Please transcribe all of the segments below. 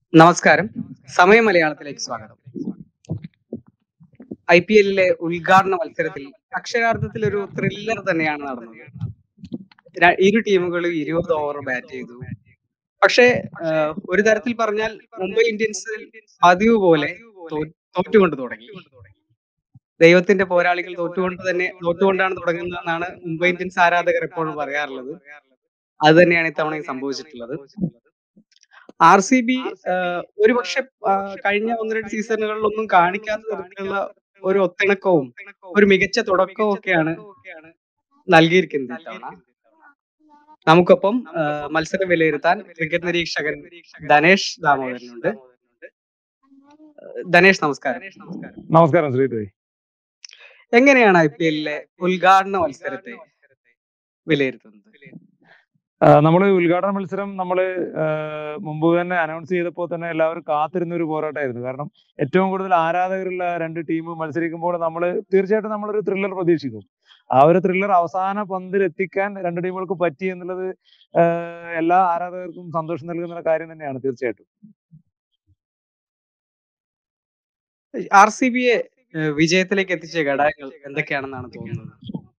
നമസ്കാരം സമയ മലയാളത്തിലേക്ക് സ്വാഗതം ഐ പി എല്ലിലെ ഉദ്ഘാടന മത്സരത്തിൽ അക്ഷരാർത്ഥത്തിൽ ഒരു ത്രില്ലർ തന്നെയാണ് നടന്നത് ര- ഇരു ടീമുകളും ഇരുപത് ഓവർ ബാറ്റ് ചെയ്തു പക്ഷേ ആഹ്, ഒരു തരത്തിൽ പറഞ്ഞാൽ മുംബൈ ഇന്ത്യൻസ് പതിവ് പോലെ തോ- തോറ്റുകൊണ്ട് തുടങ്ങി ദൈവത്തിന്റെ പോരാളികൾ തോറ്റുകൊണ്ട് തന്നെ തോറ്റുകൊണ്ടാണ് തുടങ്ങുന്നതെന്നാണ് മുംബൈ ഇന്ത്യൻസ് ആരാധകർ എപ്പോഴും പറയാറുള്ളത് അത് തന്നെയാണ് ഇത്തവണയും സംഭവിച്ചിട്ടുള്ളത് ആർ സി ബി ഒരുപക്ഷെ ആ, കഴിഞ്ഞ ഒന്ന് രണ്ട് സീസണുകളിലൊന്നും കാണിക്കാത്ത തരത്തിലുള്ള ഒരു ഒത്തിണക്കവും ഒരു മികച്ച തുടക്കവും ഒക്കെയാണ് നൽകിയിരിക്കുന്നത് ഇത്തവണ നമുക്കൊപ്പം ആ, മത്സരം വിലയിരുത്താൻ ക്രിക്കറ്റ് നിരീക്ഷകൻ ധനേഷ് ദാമോദരനുണ്ട് ധനേഷ് നമസ്കാരം നമസ്കാരം ശ്രീധരി എങ്ങനെയാണ് ഐ പി എല്ലിലെ ഉദ്ഘാടന മത്സരത്തെ വിലയിരുത്തുന്നത് നമ്മൾ ഉദ്ഘാടന മത്സരം നമ്മൾ മുമ്പ് തന്നെ അനൗൺസ് ചെയ്തപ്പോൾ തന്നെ എല്ലാവരും കാത്തിരുന്ന ഒരു പോരാട്ടമായിരുന്നു കാരണം ഏറ്റവും കൂടുതൽ ആരാധകരുള്ള രണ്ട് ടീം മത്സരിക്കുമ്പോൾ നമ്മൾ തീർച്ചയായിട്ടും നമ്മളൊരു ത്രില്ലർ പ്രതീക്ഷിക്കും ആ ഒരു ത്രില്ലർ അവസാന പന്തിൽ എത്തിക്കാൻ രണ്ട് ടീമുകൾക്ക് പറ്റി എന്നുള്ളത് ആഹ് എല്ലാ ആരാധകർക്കും സന്തോഷം നൽകുന്ന കാര്യം തന്നെയാണ് തീർച്ചയായിട്ടും ആർ സി ബിയെ വിജയത്തിലേക്ക് എത്തിച്ച ഘടകങ്ങൾ എന്തൊക്കെയാണെന്നാണ് തോന്നുന്നത്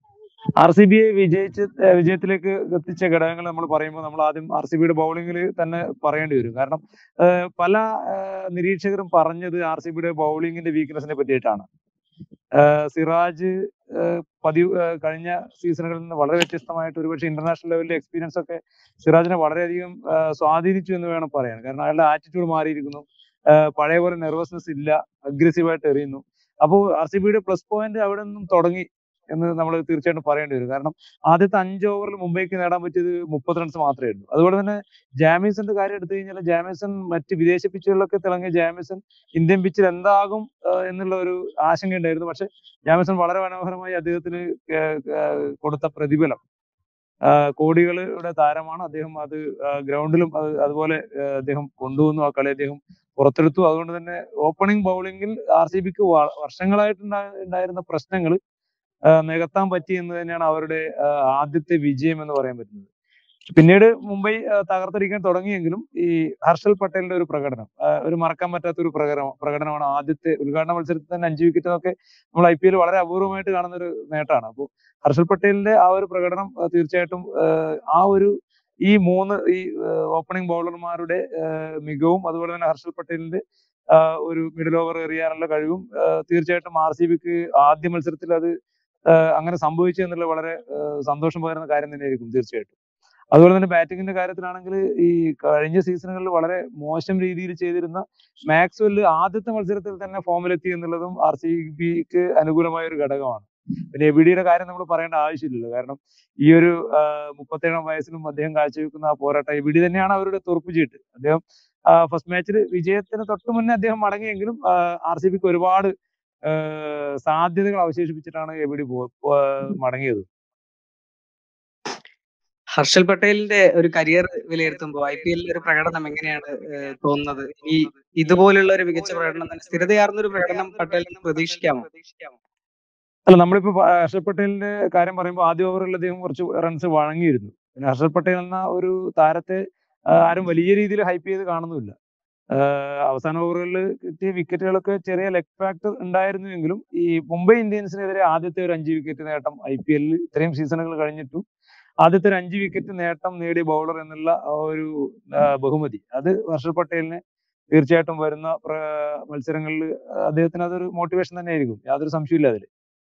ആർ സി ബിയെ വിജയിച്ച് ഏഹ് വിജയത്തിലേക്ക് എത്തിച്ച ഘടകങ്ങൾ നമ്മൾ പറയുമ്പോൾ നമ്മൾ ആദ്യം ആർ സി ബിയുടെ ബൗളിങ്ങിൽ തന്നെ പറയേണ്ടി വരും കാരണം ഏഹ് പല ഏഹ് നിരീക്ഷകരും പറഞ്ഞത് ആർ സി ബിയുടെ ബൗളിങ്ങിന്റെ വീക്ക്നെസിനെ പറ്റിയിട്ടാണ് ഏഹ് സിറാജ് ഏഹ് പതിവ് ഏഹ് കഴിഞ്ഞ സീസണുകളിൽ നിന്ന് വളരെ വ്യത്യസ്തമായിട്ട് ഒരുപക്ഷെ ഇന്റർനാഷണൽ ലെവലിലെ എക്സ്പീരിയൻസ് ഒക്കെ സിറാജിനെ വളരെയധികം ഏഹ് സ്വാധീനിച്ചു എന്ന് വേണം പറയാൻ കാരണം അയാളുടെ ആറ്റിറ്റ്യൂഡ് മാറിയിരിക്കുന്നു ഏഹ് പഴയ പോലെ നെർവസ്നെസ് ഇല്ല അഗ്രസീവായിട്ട് എറിയുന്നു അപ്പോൾ ആർ സി ബിയുടെ പ്ലസ് പോയിന്റ് അവിടെ നിന്നും തുടങ്ങി എന്ന് നമ്മൾ തീർച്ചയായിട്ടും പറയേണ്ടി വരും കാരണം ആദ്യത്തെ അഞ്ച് ഓവറിൽ മുംബൈക്ക് നേടാൻ പറ്റിയത് മുപ്പത് റൺസ് മാത്രമേ ഉള്ളൂ അതുപോലെ തന്നെ ജാമീസന്റെ കാര്യം എടുത്തു കഴിഞ്ഞാൽ ജാമീസൺ മറ്റ് വിദേശ പിച്ചുകളിലൊക്കെ തിളങ്ങിയ ജാമീസൺ ഇന്ത്യൻ പിച്ചിൽ എന്താകും ആഹ് എന്നുള്ള ഒരു ആശങ്ക ഉണ്ടായിരുന്നു പക്ഷെ ജാമീസൺ വളരെ മനോഹരമായി അദ്ദേഹത്തിന് ഏഹ് ഏഹ് കൊടുത്ത പ്രതിഫലം ആഹ് കോടികളുടെ താരമാണ് അദ്ദേഹം അത് ഗ്രൗണ്ടിലും അത് അതുപോലെ ആഹ് അദ്ദേഹം കൊണ്ടുവന്നു ആ കളി അദ്ദേഹം പുറത്തെടുത്തു അതുകൊണ്ട് തന്നെ ഓപ്പണിംഗ് ബൗളിംഗിൽ ആർ സി ബിക്ക് വർഷങ്ങളായിട്ട് ഉണ്ടാ- ഉണ്ടായിരുന്ന പ്രശ്നങ്ങൾ ആഹ് നികത്താൻ പറ്റി എന്ന് തന്നെയാണ് അവരുടെ ആഹ് ആദ്യത്തെ വിജയം എന്ന് പറയാൻ പറ്റുന്നത് പിന്നീട് മുംബൈ ആഹ് തകർത്തടിക്കാൻ തുടങ്ങിയെങ്കിലും ഈ ഹർഷൽ പട്ടേലിന്റെ ഒരു പ്രകടനം ആഹ് ഒരു മറക്കാൻ പറ്റാത്ത ഒരു പ്രകടനം പ്രകടനമാണ് ആദ്യത്തെ ഉദ്ഘാടന മത്സരത്തിൽ തന്നെ അഞ്ച് വിക്കറ്റ് ഒക്കെ നമ്മൾ ഐ പി എൽ വളരെ അപൂർവമായിട്ട് കാണുന്ന ഒരു നേട്ടമാണ് അപ്പോൾ ഹർഷൽ പട്ടേലിന്റെ ആ ഒരു പ്രകടനം ആഹ് തീർച്ചയായിട്ടും ആഹ് ആ ഒരു ഈ മൂന്ന് ഈ ഓപ്പണിംഗ് ബൗളർമാരുടെ ആഹ് മികവും അതുപോലെ തന്നെ ഹർഷൽ പട്ടേലിന്റെ ആഹ് ഒരു മിഡിൽ ഓവർ എറിയാനുള്ള കഴിവും ആഹ് തീർച്ചയായിട്ടും ആർ സി ബിക്ക് ആദ്യ മത്സരത്തിൽ അത് ആഹ് അങ്ങനെ സംഭവിച്ചു എന്നുള്ളത് വളരെ ആഹ് സന്തോഷം പകരുന്ന കാര്യം തന്നെയായിരിക്കും തീർച്ചയായിട്ടും അതുപോലെ തന്നെ ബാറ്റിംഗിന്റെ കാര്യത്തിലാണെങ്കിൽ ഈ കഴിഞ്ഞ സീസണുകളിൽ വളരെ മോശം രീതിയിൽ ചെയ്തിരുന്ന മാക്സ്വെല് ആദ്യത്തെ മത്സരത്തിൽ തന്നെ ഫോമിലെത്തി എന്നുള്ളതും ആർ സി ബിക്ക് അനുകൂലമായ ഒരു ഘടകമാണ് പിന്നെ എബിഡിയുടെ കാര്യം നമ്മൾ പറയേണ്ട ആവശ്യമില്ലല്ലോ കാരണം ഈ ഒരു ആഹ് മുപ്പത്തേഴാം വയസ്സിലും അദ്ദേഹം കാഴ്ചവെക്കുന്ന ആ പോരാട്ടം എബിഡി തന്നെയാണ് അവരുടെ തുറപ്പ് ചീട്ട് അദ്ദേഹം ഫസ്റ്റ് മാച്ചിൽ വിജയത്തിന് തൊട്ട് മുന്നേ അദ്ദേഹം മടങ്ങിയെങ്കിലും ആർ സി ബിക്ക് ഒരുപാട് ആഹ് സാധ്യതകൾ അവശേഷിപ്പിച്ചിട്ടാണ് എബിഡി പോ- പോ- മടങ്ങിയത് ഹർഷൽ പട്ടേലിന്റെ ഒരു കരിയർ വിലയിരുത്തുമ്പോൾ ഐ പി എല്ലിൽ ഒരു പ്രകടനം എങ്ങനെയാണ് ഏഹ്, തോന്നുന്നത് ഈ ഇതുപോലുള്ള ഒരു മികച്ച പ്രകടനം തന്നെ സ്ഥിരതയാർന്ന ഒരു പ്രകടനം പട്ടേലിന് പ്രതീക്ഷിക്കാമോ അല്ല നമ്മളിപ്പോ പ- ഹർഷൽ പട്ടേലിന്റെ കാര്യം പറയുമ്പോൾ ആദ്യ ഓവറിൽ അദ്ദേഹം കുറച്ച് റൺസ് വഴങ്ങിയിരുന്നു പിന്നെ ഹർഷൽ പട്ടേൽ എന്ന ഒരു താരത്തെ ആ, ആരും വലിയ രീതിയിൽ ഹൈപ്പ് ചെയ്ത് കാണുന്നുമില്ല ആഹ് അവസാന ഓവറുകളിൽ കിട്ടിയ വിക്കറ്റുകളൊക്കെ ചെറിയ ലെഗ് ഫാക്ടർ ഉണ്ടായിരുന്നുവെങ്കിലും ഈ മുംബൈ ഇന്ത്യൻസിനെതിരെ ആദ്യത്തെ ഒരു അഞ്ച് വിക്കറ്റ് നേട്ടം ഐ പി എല്ലിൽ ഇത്രയും സീസണുകൾ കഴിഞ്ഞിട്ടും ആദ്യത്തെ ഒരു അഞ്ച് വിക്കറ്റ് നേട്ടം നേടിയ ബൗളർ എന്നുള്ള ആ ഒരു ആ, ബഹുമതി അത് ഹർഷൽ പട്ടേലിന് തീർച്ചയായിട്ടും വരുന്ന പ്ര- മത്സരങ്ങളിൽ അദ്ദേഹത്തിന് അതൊരു മോട്ടിവേഷൻ തന്നെയായിരിക്കും യാതൊരു സംശയമില്ല അതിൽ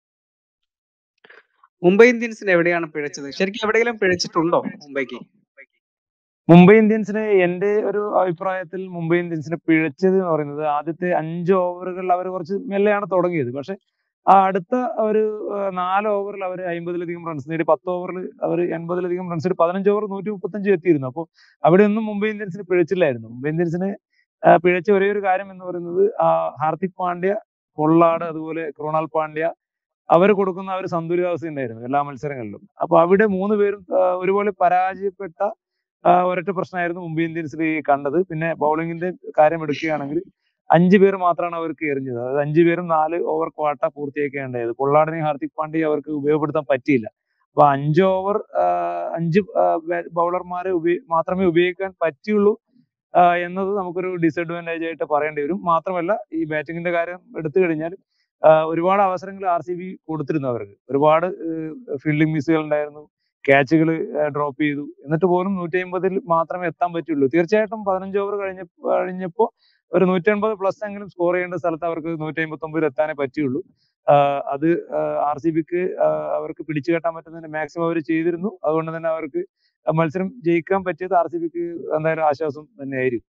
മുംബൈ ഇന്ത്യൻസിന് എവിടെയാണ് പിഴച്ചത് ശരിക്കും എവിടെയെങ്കിലും പിഴച്ചിട്ടുണ്ടോ മുംബൈക്ക് മുംബൈ ഇന്ത്യൻസിന് എന്റെ ഒരു അഭിപ്രായത്തിൽ മുംബൈ ഇന്ത്യൻസിനെ പിഴച്ചത് എന്ന് പറയുന്നത് ആദ്യത്തെ അഞ്ച് ഓവറുകളിൽ അവർ കുറച്ച് മെല്ലെയാണ് തുടങ്ങിയത് പക്ഷെ ആ അടുത്ത ഒരു ആ, നാല് ഓവറിൽ അവർ അമ്പതിലധികം റൺസ് നേടി പത്ത് ഓവറിൽ അവർ എൺപതിലധികം റൺസ് നേടി പതിനഞ്ച് ഓവർ നൂറ്റി മുപ്പത്തഞ്ച് എത്തിയിരുന്നു അപ്പോൾ അവിടെ ഒന്നും മുംബൈ ഇന്ത്യൻസിന് പിഴച്ചില്ലായിരുന്നു മുംബൈ ഇന്ത്യൻസിന് ആ, പിഴച്ച ഒരേ ഒരു കാര്യം എന്ന് പറയുന്നത് ആ ഹാർദിക് പാണ്ഡ്യ പൊള്ളാട് അതുപോലെ കൃണാൽ പാണ്ഡ്യ അവർ കൊടുക്കുന്ന ആ ഒരു സന്തുലിതാവസ്ഥ ഉണ്ടായിരുന്നു എല്ലാ മത്സരങ്ങളിലും അപ്പൊ അവിടെ മൂന്ന് പേരും ആ, ഒരുപോലെ പരാജയപ്പെട്ട ആ, ഒരൊറ്റ പ്രശ്നമായിരുന്നു മുംബൈ ഇന്ത്യൻസിൽ കണ്ടത് പിന്നെ ബൗളിങ്ങിന്റെ കാര്യം എടുക്കുകയാണെങ്കിൽ അഞ്ചു പേർ മാത്രമാണ് അവർക്ക് എറിഞ്ഞത് അതായത് അഞ്ചു പേരും നാല് ഓവർ ക്വാട്ട പൂർത്തിയാക്കേണ്ടത് പൊള്ളാടിനെയും ഹാർദിക് പാണ്ഡ്യയും അവർക്ക് ഉപയോഗപ്പെടുത്താൻ പറ്റിയില്ല അപ്പൊ അഞ്ച് ഓവർ അഞ്ച് ബൗളർമാരെ ഉപയോ മാത്രമേ ഉപയോഗിക്കാൻ പറ്റിയുള്ളൂ ആ, എന്നത് നമുക്കൊരു ഡിസഡ്വാൻറ്റേജ് ആയിട്ട് പറയേണ്ടി വരും മാത്രമല്ല ഈ ബാറ്റിങ്ങിന്റെ കാര്യം എടുത്തു കഴിഞ്ഞാൽ ആ, ഒരുപാട് അവസരങ്ങൾ ആർ സി ബി കൊടുത്തിരുന്നു അവർക്ക് ഒരുപാട് ഫീൽഡിംഗ് മിസ്സുകൾ ഉണ്ടായിരുന്നു ക്യാച്ചുകൾ ഡ്രോപ്പ് ചെയ്തു എന്നിട്ട് പോലും നൂറ്റി അമ്പതിൽ മാത്രമേ എത്താൻ പറ്റുള്ളൂ തീർച്ചയായിട്ടും പതിനഞ്ച് ഓവർ കഴിഞ്ഞ കഴിഞ്ഞപ്പോൾ ഒരു നൂറ്റി അൻപത് പ്ലസ് എങ്കിലും സ്കോർ ചെയ്യേണ്ട സ്ഥലത്ത് അവർക്ക് നൂറ്റി അമ്പത്തി ഒമ്പതിൽ എത്താനേ പറ്റുള്ളൂ ആഹ് അത് ആർ സി ബിക്ക് അവർക്ക് പിടിച്ചു കെട്ടാൻ പറ്റുന്നതിന് മാക്സിമം അവർ ചെയ്തിരുന്നു അതുകൊണ്ട് തന്നെ അവർക്ക് ആ മത്സരം ജയിക്കാൻ പറ്റിയത് ആർ സി ബിക്ക് എന്തായാലും ആശ്വാസം തന്നെയായിരിക്കും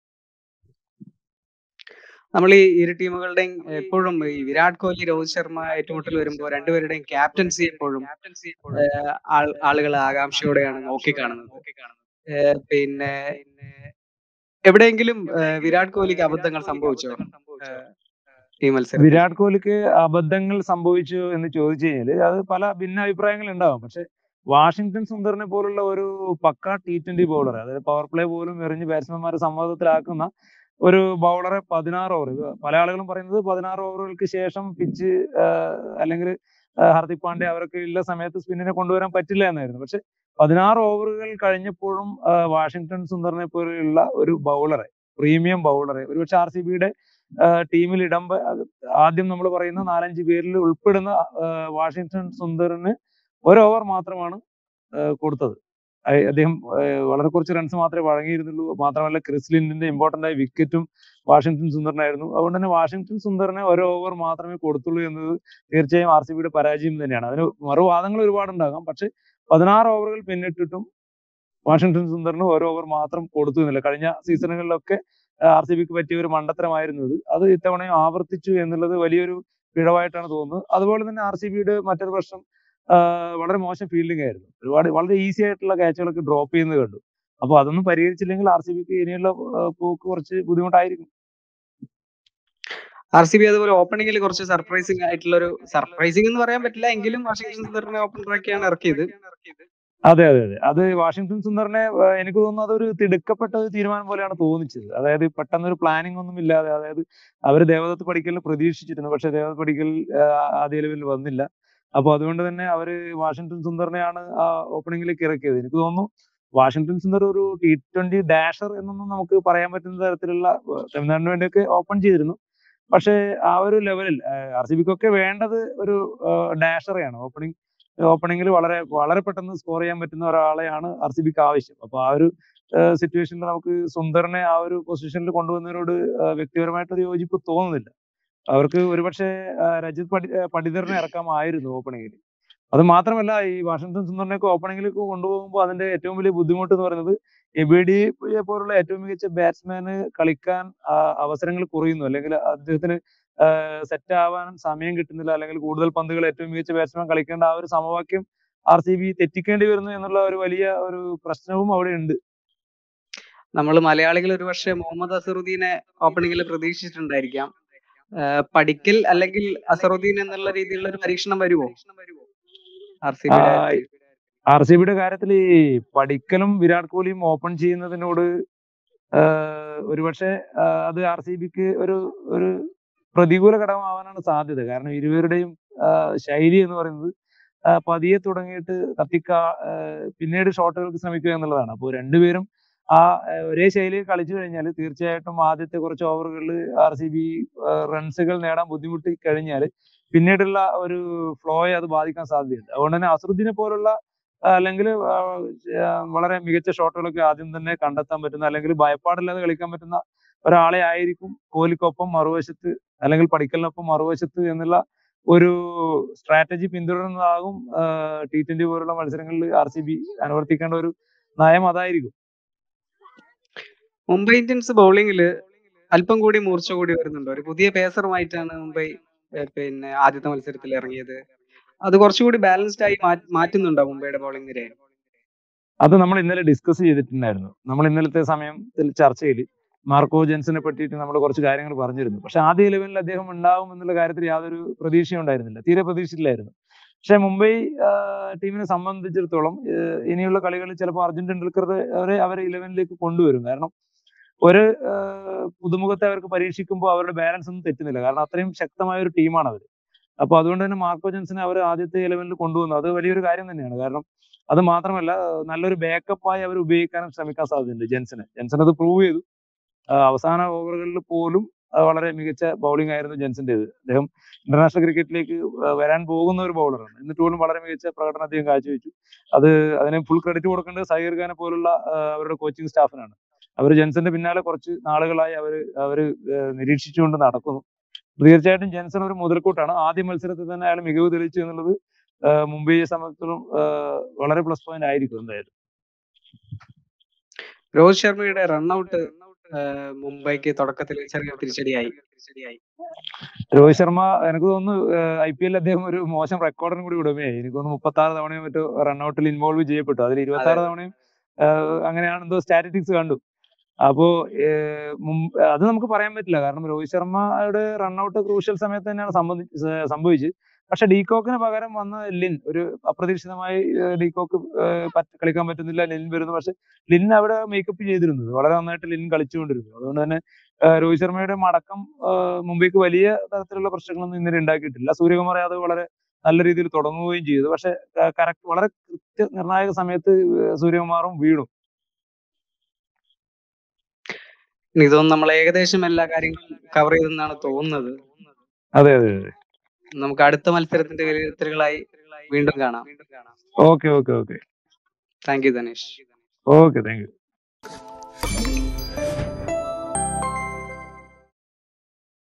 നമ്മൾ ഈ ഇരു ടീമുകളുടെയും എപ്പോഴും ഈ വിരാട് കോഹ്ലി രോഹിത് ശർമ്മ ഏറ്റുമുട്ടൽ വരുമ്പോൾ രണ്ടുപേരുടെയും ക്യാപ്റ്റൻസി എപ്പോഴും ഏഹ്, ആൾ- ആളുകൾ ആകാംക്ഷയോടെയാണ് നോക്കിക്കാണുന്നത് ഏഹ്, പിന്നെ എവിടെയെങ്കിലും ഏഹ്, വിരാട് കോഹ്ലിക്ക് അബദ്ധങ്ങൾ സംഭവിച്ചോ ഏഹ്, ഈ മത്സരം വിരാട് കോഹ്ലിക്ക് അബദ്ധങ്ങൾ സംഭവിച്ചു എന്ന് ചോദിച്ചു കഴിഞ്ഞാല് അത് പല ഭിന്ന അഭിപ്രായങ്ങൾ ഉണ്ടാവും പക്ഷെ വാഷിംഗ്ടൺ സുന്ദറിനെ പോലുള്ള ഒരു പക്ക ടി ട്വന്റി ബൗളർ അതായത് പവർ പ്ലേ പോലും എറിഞ്ഞ് ബാറ്റ്സ്മാൻമാരെ സമ്മർദ്ദത്തിലാക്കുന്ന ഒരു ബൗളറെ പതിനാറ് ഓവർ പല ആളുകളും പറയുന്നത് പതിനാറ് ഓവറുകൾക്ക് ശേഷം പിച്ച് അല്ലെങ്കിൽ ഹർദിക് പാണ്ഡ്യ അവരൊക്കെ ഉള്ള സമയത്ത് സ്പിന്നിനെ കൊണ്ടുവരാൻ പറ്റില്ല എന്നായിരുന്നു പക്ഷെ പതിനാറ് ഓവറുകൾ കഴിഞ്ഞപ്പോഴും ആ, വാഷിംഗ്ടൺ സുന്ദറിനെ പോലെയുള്ള ഒരു ബൗളറെ പ്രീമിയം ബൗളറെ ഒരുപക്ഷെ ആർ സി ബിയുടെ ടീമിൽ ഇടം പ- അത് ആദ്യം നമ്മൾ പറയുന്ന നാലഞ്ച് പേരിൽ ഉൾപ്പെടുന്ന ആ, വാഷിംഗ്ടൺ സുന്ദറിന് ഒരു ഓവർ മാത്രമാണ് ആ, കൊടുത്തത് അയ് അദ്ദേഹം ആ, വളരെ കുറച്ച് റൺസ് മാത്രമേ വഴങ്ങിയിരുന്നുള്ളൂ മാത്രമല്ല ക്രിസ്ലിൻഡിന്റെ ഇമ്പോർട്ടന്റ് ആയ വിക്കറ്റും വാഷിംഗ്ടൺ സുന്ദറിനായിരുന്നു അതുകൊണ്ട് തന്നെ വാഷിംഗ്ടൺ സുന്ദറിന് ഒരു ഓവർ മാത്രമേ കൊടുത്തുള്ളൂ എന്നത് തീർച്ചയായും ആർ സി ബിയുടെ പരാജയം തന്നെയാണ് അതിന് മറുവാദങ്ങൾ ഒരുപാടുണ്ടാകാം പക്ഷെ പതിനാറ് ഓവറുകൾ പിന്നിട്ടിട്ടും വാഷിംഗ്ടൺ സുന്ദറിന് ഒരു ഓവർ മാത്രം കൊടുത്തു എന്നില്ല കഴിഞ്ഞ സീസണുകളിലൊക്കെ ആർ സി ബിക്ക് പറ്റിയ ഒരു മണ്ടത്തരമായിരുന്നു ഇത് അത് ഇത്തവണയും ആവർത്തിച്ചു എന്നുള്ളത് വലിയൊരു പിഴവായിട്ടാണ് തോന്നുന്നത് അതുപോലെ തന്നെ ആർ സി ബിയുടെ മറ്റൊരു പ്രശ്നം ആ, വളരെ മോശം ഫീൽഡിംഗ് ആയിരുന്നു ഒരുപാട് വളരെ ഈസി ആയിട്ടുള്ള ക്യാച്ചുകളൊക്കെ ഡ്രോപ്പ് ചെയ്യുന്നത് കണ്ടു അപ്പോൾ അതൊന്നും പരിഹരിച്ചില്ലെങ്കിൽ ആർ സി ബിക്ക് ഇനിയുള്ള ആ, പോക്ക് കുറച്ച് ബുദ്ധിമുട്ടായിരിക്കും ആർ സി ബി അതുപോലെ ഓപ്പണിംഗിൽ കുറച്ച് സർപ്രൈസിംഗ് ആയിട്ടുള്ള ഒരു സർപ്രൈസിംഗ് എന്ന് പറയാൻ പറ്റില്ല എങ്കിലും വാഷിംഗ്ടൺ സുന്ദറിനെ ഓപ്പണറാക്കിയാണ് ഇറക്കിയത് അതെ അതെ അതെ അത് വാഷിംഗ്ടൺ സുന്ദറിനെ ആ, എനിക്ക് തോന്നുന്നു അതൊരു തിടുക്കപ്പെട്ട ഒരു തീരുമാനം പോലെയാണ് തോന്നിച്ചത് അതായത് പെട്ടെന്ന് ഒരു പ്ലാനിംഗ് ഒന്നും ഇല്ലാതെ അതായത് അവർ ദേവദത്ത് പഠിക്കലിന് പ്രതീക്ഷിച്ചിരുന്നു പക്ഷെ ദേവദത്ത് പഠിക്കൽ ആ, ആദ്യ ലെവലിൽ വന്നില്ല അപ്പൊ അതുകൊണ്ട് തന്നെ അവര് വാഷിംഗ്ടൺ സുന്ദറിനെയാണ് ആ ഓപ്പണിംഗിലേക്ക് ഇറക്കിയത് എനിക്ക് തോന്നുന്നു വാഷിംഗ്ടൺ സുന്ദർ ഒരു ടി ട്വന്റി ഡാഷർ എന്നൊന്നും നമുക്ക് പറയാൻ പറ്റുന്ന തരത്തിലുള്ള ആ, തമിഴ്നാടിന് വേണ്ടിയൊക്കെ ഓപ്പൺ ചെയ്തിരുന്നു പക്ഷേ ആ ഒരു ലെവലിൽ ആർ സി ബിക്കൊക്കെ വേണ്ടത് ഒരു ഡാഷറെയാണ് ഓപ്പണിംഗ് ഓപ്പണിംഗിൽ വളരെ വളരെ പെട്ടെന്ന് സ്കോർ ചെയ്യാൻ പറ്റുന്ന ഒരാളെയാണ് ആർ സി ബിക്ക് ആവശ്യം അപ്പൊ ആ ഒരു സിറ്റുവേഷനിൽ നമുക്ക് സുന്ദറിനെ ആ ഒരു പൊസിഷനിൽ കൊണ്ടുവന്നതിനോട് ആ, വ്യക്തിപരമായിട്ടൊരു യോജിപ്പ് തോന്നുന്നില്ല അവർക്ക് ഒരുപക്ഷെ ആ, രജിത് പടി ആ, പടിതറിനെ ഇറക്കാമായിരുന്നു ഓപ്പണിംഗിൽ അത് മാത്രമല്ല ഈ വാഷിംഗ്ടൺ സുന്ദറിനെയൊക്കെ ഓപ്പണിംഗിലേക്ക് കൊണ്ടുപോകുമ്പോൾ അതിന്റെ ഏറ്റവും വലിയ ബുദ്ധിമുട്ട് എന്ന് പറയുന്നത് എബിഡിയെ പോലുള്ള ഏറ്റവും മികച്ച ബാറ്റ്സ്മാന് കളിക്കാൻ ആ, അവസരങ്ങൾ കുറയുന്നു അല്ലെങ്കിൽ അദ്ദേഹത്തിന് സെറ്റ് ആവാൻ സമയം കിട്ടുന്നില്ല അല്ലെങ്കിൽ കൂടുതൽ പന്തുകൾ ഏറ്റവും മികച്ച ബാറ്റ്സ്മാൻ കളിക്കേണ്ട ആ ഒരു സമവാക്യം ആർ സി ബി തെറ്റിക്കേണ്ടി വരുന്നു എന്നുള്ള ഒരു വലിയ ഒരു പ്രശ്നവും അവിടെ ഉണ്ട് നമ്മൾ മലയാളികൾ ഒരുപക്ഷെ മുഹമ്മദ് അസറുദ്ദീനെ ഓപ്പണിംഗിൽ പ്രതീക്ഷിച്ചിട്ടുണ്ടായിരിക്കാം ഏഹ് പഠിക്കൽ അല്ലെങ്കിൽ അസറുദ്ദീൻ എന്നുള്ള രീതിയിലുള്ള ഒരു പരീക്ഷണം വരുമോ ആർ സി ആ, ആർ സി ബിയുടെ കാര്യത്തിൽ ഈ പഠിക്കലും വിരാട് കോഹ്ലിയും ഓപ്പൺ ചെയ്യുന്നതിനോട് ആഹ്, ഒരുപക്ഷെ ആഹ്, അത് ആർ സി ബിക്ക് ഒരു ഒരു പ്രതികൂല ഘടകമാവാനാണ് സാധ്യത കാരണം ഇരുവരുടെയും ആഹ്, ശൈലി എന്ന് പറയുന്നത് ആഹ്, പതിയെ തുടങ്ങിയിട്ട് കത്തിക്ക ആഹ്, പിന്നീട് ഷോട്ടുകൾക്ക് ശ്രമിക്കുക എന്നുള്ളതാണ് അപ്പോൾ രണ്ടുപേരും ആ ആഹ്, ഒരേ ശൈലിയിൽ കളിച്ചു കഴിഞ്ഞാൽ തീർച്ചയായിട്ടും ആദ്യത്തെ കുറച്ച് ഓവറുകളിൽ ആർ സി ബി റൺസുകൾ നേടാൻ ബുദ്ധിമുട്ടി കഴിഞ്ഞാൽ പിന്നീടുള്ള ഒരു ഫ്ലോയെ അത് ബാധിക്കാൻ സാധ്യതയുണ്ട് അതുകൊണ്ട് തന്നെ അസറുദ്ദീനെ പോലുള്ള അല്ലെങ്കിൽ വളരെ മികച്ച ഷോട്ടുകളൊക്കെ ആദ്യം തന്നെ കണ്ടെത്താൻ പറ്റുന്ന അല്ലെങ്കിൽ ഭയപ്പാടില്ലാതെ കളിക്കാൻ പറ്റുന്ന ഒരാളെ ആയിരിക്കും കോഹ്ലിക്കൊപ്പം മറുവശത്ത് അല്ലെങ്കിൽ പഠിക്കലിനൊപ്പം മറുവശത്ത് എന്നുള്ള ഒരു സ്ട്രാറ്റജി പിന്തുടരുന്നതാകും ടി ട്വന്റി പോലുള്ള മത്സരങ്ങളിൽ ആർ സി ബി അനുവർത്തിക്കേണ്ട ഒരു നയം അതായിരിക്കും മുംബൈ ഇന്ത്യൻസ് ബൗളിംഗിൽ അല്പം കൂടി മൂർച്ച കൂടി വരുന്നുണ്ട് ഒരു പുതിയ പേസറുമായിട്ടാണ് മുംബൈ ഏഹ് പിന്നെ ആദ്യത്തെ മത്സരത്തിൽ ഇറങ്ങിയത് അത് കുറച്ചുകൂടി ബാലൻസ്ഡ് ആയി മാ- മാറ്റുന്നുണ്ടോ മുംബൈയുടെ ബൗളിംഗ് നിരയെ അത് നമ്മൾ ഇന്നലെ ഡിസ്കസ് ചെയ്തിട്ടുണ്ടായിരുന്നു നമ്മൾ ഇന്നലത്തെ സമയത്തിൽ ചർച്ചയിൽ മാർക്കോ ജെൻസിനെ പറ്റിയിട്ട് നമ്മൾ കുറച്ച് കാര്യങ്ങൾ പറഞ്ഞിരുന്നു പക്ഷെ ആദ്യ ഇലവനിൽ അദ്ദേഹം ഉണ്ടാവും എന്നുള്ള കാര്യത്തിൽ യാതൊരു പ്രതീക്ഷയും ഉണ്ടായിരുന്നില്ല തീരെ പ്രതീക്ഷിച്ചില്ലായിരുന്നു പക്ഷെ മുംബൈ ടീമിനെ സംബന്ധിച്ചിടത്തോളം ഏഹ് ഇനിയുള്ള കളികളിൽ ചിലപ്പോൾ അർജുൻ ടെണ്ടുൽക്കർ അവരെ അവരെ ഇലവനിലേക്ക് കൊണ്ടുവരും കാരണം ഒരു ഏഹ് പുതുമുഖത്തെ അവർക്ക് പരീക്ഷിക്കുമ്പോൾ അവരുടെ ബാലൻസ് ഒന്നും തെറ്റുന്നില്ല കാരണം അത്രയും ശക്തമായ ഒരു ടീമാണ് അവർ അപ്പൊ അതുകൊണ്ട് തന്നെ മാർക്കോ ജെൻസിനെ അവർ ആദ്യത്തെ ഇലവനിൽ കൊണ്ടുവന്നു അത് വലിയൊരു കാര്യം തന്നെയാണ് കാരണം അത് മാത്രമല്ല നല്ലൊരു ബാക്കപ്പായി അവർ ഉപയോഗിക്കാനും ശ്രമിക്കാൻ സാധ്യതയുണ്ട് ജെൻസിനെ ജെൻസൺ അത് പ്രൂവ് ചെയ്തു ആ, അവസാന ഓവറുകളിൽ പോലും ആ, വളരെ മികച്ച ബൗളിംഗ് ആയിരുന്നു ജെൻസിന്റേത് അദ്ദേഹം ഇന്റർനാഷണൽ ക്രിക്കറ്റിലേക്ക് ആ, വരാൻ പോകുന്ന ഒരു ബൗളറാണ് എന്നിട്ട് പോലും വളരെ മികച്ച പ്രകടനം അദ്ദേഹം കാഴ്ചവെച്ചു അത് അതിന് ഫുൾ ക്രെഡിറ്റ് കൊടുക്കേണ്ടത് സഹീർ ഖാനെ പോലുള്ള ആ, അവരുടെ കോച്ചിങ് സ്റ്റാഫിനാണ് അവർ ജെൻസന്റെ പിന്നാലെ കുറച്ച് നാളുകളായി അവർ അവർ നിരീക്ഷിച്ചുകൊണ്ട് നടക്കുന്നു തീർച്ചയായിട്ടും ജെൻസൺ ഒരു മുതൽക്കൂട്ടാണ് ആദ്യ മത്സരത്തിൽ തന്നെ അയാൾ മികവ് തെളിയിച്ചു എന്നുള്ളത് ആ, മുംബൈയെ സംബന്ധിച്ചിടത്തോളം ആ, വളരെ പ്ലസ് പോയിന്റ് ആയിരിക്കും എന്തായാലും രോഹിത് ശർമ്മയുടെ റൺഔട്ട് മുംബൈക്ക് തുടക്കത്തിൽ ചെറിയ തിരിച്ചടിയായി രോഹിത് ശർമ്മ എനിക്ക് തോന്നുന്നു ഐ പി എല്ലിൽ അദ്ദേഹം ഒരു മോശം റെക്കോർഡിനും കൂടി ഉടമയായി എനിക്ക് തോന്നുന്നു മുപ്പത്തി ആറ് തവണയും മറ്റോ റൺഔട്ടിൽ ഇൻവോൾവ് ചെയ്യപ്പെട്ടു അതിൽ ഇരുപത്തി ആറ് തവണയും ആഹ് അങ്ങനെയാണ് എന്തോ സ്റ്റാറ്റിസ്റ്റിക്സ് കണ്ടു അപ്പോ ഏഹ് മുമ്പ് അത് നമുക്ക് പറയാൻ പറ്റില്ല കാരണം രോഹിത് ശർമ്മയുടെ റൺഔട്ട് ക്രൂഷ്യൽ സമയത്ത് തന്നെയാണ് സംബന്ധി സ- സംഭവിച്ചത് പക്ഷെ ഡീകോക്കിന് പകരം വന്ന ലിൻ ഒരു അപ്രതീക്ഷിതമായി ഏഹ് ഡീകോക്ക് ഏഹ് പറ്റ- കളിക്കാൻ പറ്റുന്നില്ല ലിൻ വരുന്നു പക്ഷെ ലിൻ അവിടെ മേക്കപ്പ് ചെയ്തിരുന്നത് വളരെ നന്നായിട്ട് ലിൻ കളിച്ചുകൊണ്ടിരുന്നു അതുകൊണ്ട് തന്നെ ആഹ് രോഹിത് ശർമ്മയുടെ മടക്കം ആഹ് മുംബൈക്ക് വലിയ തരത്തിലുള്ള പ്രശ്നങ്ങളൊന്നും ഇന്നലെ ഉണ്ടാക്കിയിട്ടില്ല സൂര്യകുമാർ യാദവ് വളരെ നല്ല രീതിയിൽ തുടങ്ങുകയും ചെയ്തു പക്ഷെ കറക്റ്റ് വളരെ കൃത്യ നിർണായക സമയത്ത് ഏഹ് സൂര്യകുമാറും വീണു എനിക്ക് തോന്നുന്നു നമ്മൾ ഏകദേശം എല്ലാ കാര്യങ്ങളും കവർ ചെയ്തെന്നാണ് തോന്നുന്നത് അതെ അതെ അതെ നമുക്ക് അടുത്ത മത്സരത്തിന്റെ വിലയിരുത്തലുകളായി വീണ്ടും കാണാം okay okay okay thank you Dhanesh okay thank U